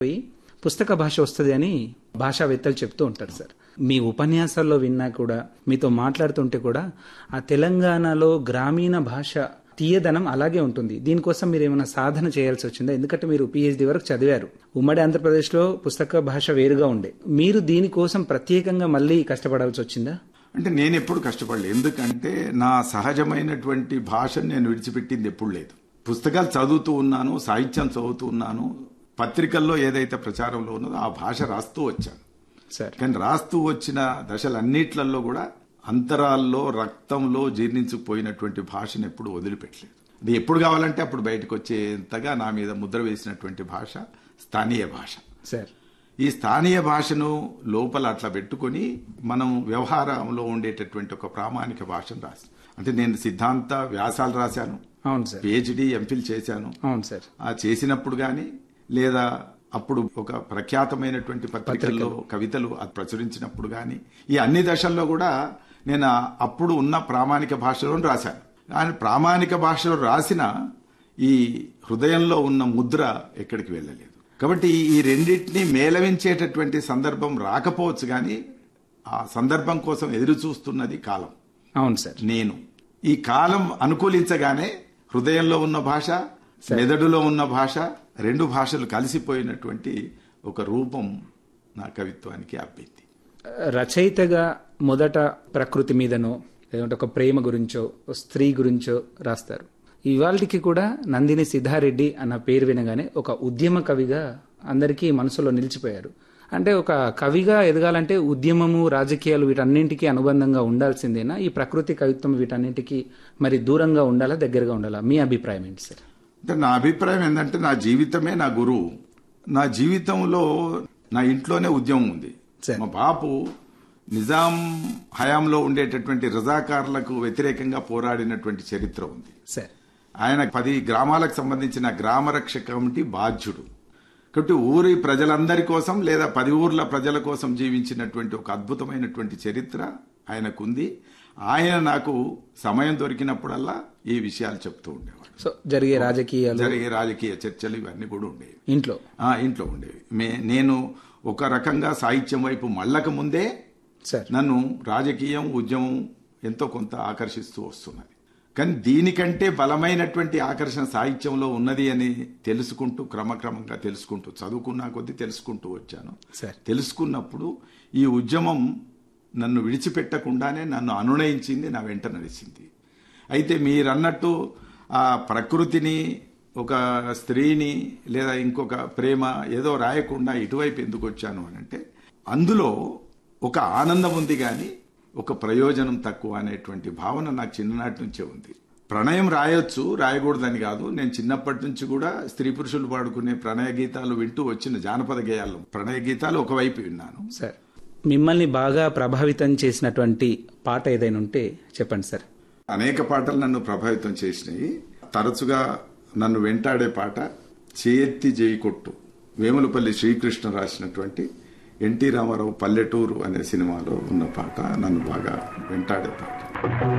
పోయి పుస్తక భాష వస్తుంది అని భాషావేత్తలు చెప్తూ ఉంటారు సార్ మీ ఉపన్యాసాల్లో విన్నా కూడా మీతో మాట్లాడుతుంటే కూడా ఆ తెలంగాణలో గ్రామీణ భాష తీయదనం అలాగే ఉంటుంది దీనికోసం మీరు ఏమైనా సాధన చేయాల్సి వచ్చిందా ఎందుకంటే మీరు పిహెచ్డి వరకు చదివారు ఉమ్మడి ఆంధ్రప్రదేశ్లో పుస్తక భాష వేరుగా ఉండే మీరు దీనికోసం ప్రత్యేకంగా మళ్ళీ కష్టపడాల్సి వచ్చిందా అంటే నేను ఎప్పుడు కష్టపడలేదు ఎందుకంటే నా సహజమైనటువంటి భాషను నేను విడిచిపెట్టింది ఎప్పుడు లేదు పుస్తకాలు చదువుతూ ఉన్నాను సాహిత్యం చదువుతూ ఉన్నాను పత్రికల్లో ఏదైతే ప్రచారంలో ఉన్నదో ఆ భాష రాస్తూ వచ్చాను సార్ కానీ రాస్తూ వచ్చిన దశలన్నిట్లలో కూడా అంతరాల్లో రక్తంలో జీర్ణించుకుపోయినటువంటి భాషను ఎప్పుడు వదిలిపెట్టలేదు అది ఎప్పుడు కావాలంటే అప్పుడు బయటకు వచ్చేంతగా నా మీద ముద్ర వేసినటువంటి భాష స్థానీయ భాష సార్ ఈ స్థానీయ భాషను లోపల అట్లా పెట్టుకొని మనం వ్యవహారంలో ఉండేటటువంటి ఒక ప్రామాణిక భాషను రాసి అంటే నేను సిద్ధాంత వ్యాసాలు రాశాను అవును సార్ పిహెచ్డి ఎంఫిల్ చేశాను అవును సార్ ఆ చేసినప్పుడు గాని లేదా అప్పుడు ఒక ప్రఖ్యాతమైనటువంటి పత్రికల్లో కవితలు అది ప్రచురించినప్పుడు గాని ఈ అన్ని దశల్లో కూడా నేను ఆ అప్పుడు ఉన్న ప్రామాణిక భాషలో రాశాను కానీ ప్రామాణిక భాషలో రాసిన ఈ హృదయంలో ఉన్న ముద్ర ఎక్కడికి వెళ్ళలేదు కాబట్టి ఈ రెండింటినీ మేళవించేటటువంటి సందర్భం రాకపోవచ్చు కానీ ఆ సందర్భం కోసం ఎదురు చూస్తున్నది కాలం అవును సార్ నేను ఈ కాలం అనుకూలించగానే హృదయంలో ఉన్న భాష మెదడులో ఉన్న భాష రెండు భాషలు కలిసిపోయినటువంటి ఒక రూపం నా కవిత్వానికి అబ్బింది రచయితగా మొదట ప్రకృతి మీదనో లేదంటే ఒక ప్రేమ గురించో ఓ స్త్రీ గురించో రాస్తారు ఇవాళకి కూడా నందిని సిద్ధారెడ్డి అన్న పేరు వినగానే ఒక ఉద్యమ కవిగా అందరికీ మనసులో నిలిచిపోయారు అంటే ఒక కవిగా ఎదగాలంటే ఉద్యమము రాజకీయాలు వీటన్నింటికి అనుబంధంగా ఉండాల్సిందేనా ఈ ప్రకృతి కవిత్వం వీటన్నింటికి మరి దూరంగా ఉండాలా దగ్గరగా ఉండాలా మీ అభిప్రాయం ఏంటి సార్ అంటే నా అభిప్రాయం ఏంటంటే నా జీవితమే నా గురువు నా జీవితంలో నా ఇంట్లోనే ఉద్యమం ఉంది సరే. మా బాపు నిజాం హయాంలో ఉండేటటువంటి రజాకారులకు వ్యతిరేకంగా పోరాడినటువంటి చరిత్ర ఉంది సార్ ఆయన పది గ్రామాలకు సంబంధించిన గ్రామ రక్ష కమిటీ బాధ్యుడు కాబట్టి ఊరి ప్రజలందరి కోసం లేదా పది ఊర్ల ప్రజల కోసం జీవించినటువంటి ఒక అద్భుతమైనటువంటి చరిత్ర ఆయనకుంది ఆయన నాకు సమయం దొరికినప్పుడల్లా ఈ విషయాలు చెప్తూ ఉండేవాడు సో జరిగే రాజకీయాలు జరిగే రాజకీయ చర్చలు ఇవన్నీ కూడా ఉండేవి ఇంట్లో ఆ, ఇంట్లో ఉండేవి మే నేను ఒక రకంగా సాహిత్యం వైపు మళ్ళక ముందే సార్ నన్ను రాజకీయం ఉద్యమం ఎంతో కొంత ఆకర్షిస్తూ వస్తున్నది కానీ దీనికంటే బలమైనటువంటి ఆకర్షణ సాహిత్యంలో ఉన్నది అని తెలుసుకుంటూ క్రమక్రమంగా తెలుసుకుంటూ చదువుకున్నా కొద్దీ తెలుసుకుంటూ వచ్చాను సార్ తెలుసుకున్నప్పుడు ఈ ఉద్యమం నన్ను విడిచిపెట్టకుండానే నన్ను అనునయించింది నా వెంట నడిచింది అయితే మీరన్నట్టు ఆ ప్రకృతిని ఒక స్త్రీని లేదా ఇంకొక ప్రేమ ఏదో రాయకుండా ఇటువైపు ఎందుకు వచ్చాను అని అంటే అందులో ఒక ఆనందం ఉంది కానీ ఒక ప్రయోజనం తక్కువ అనేటువంటి భావన నాకు చిన్ననాటి నుంచే ఉంది ప్రణయం రాయొచ్చు రాయకూడదని కాదు నేను చిన్నప్పటి నుంచి కూడా స్త్రీ పురుషులు పాడుకునే ప్రణయ గీతాలు వింటూ వచ్చిన జానపద గేయాలు ప్రణయ గీతాలు ఒకవైపు విన్నాను సార్ మిమ్మల్ని బాగా ప్రభావితం చేసినటువంటి పాట ఏదైనా ఉంటే చెప్పండి సార్ అనేక పాటలు నన్ను ప్రభావితం చేసినాయి తరచుగా నన్ను వెంటాడే పాట చేయెత్తి చేయి కొట్టు వేములపల్లి శ్రీకృష్ణ రాసినటువంటి ఎన్టీ రామారావు పల్లెటూరు అనే సినిమాలో ఉన్న పాట నన్ను బాగా వెంటాడే పాట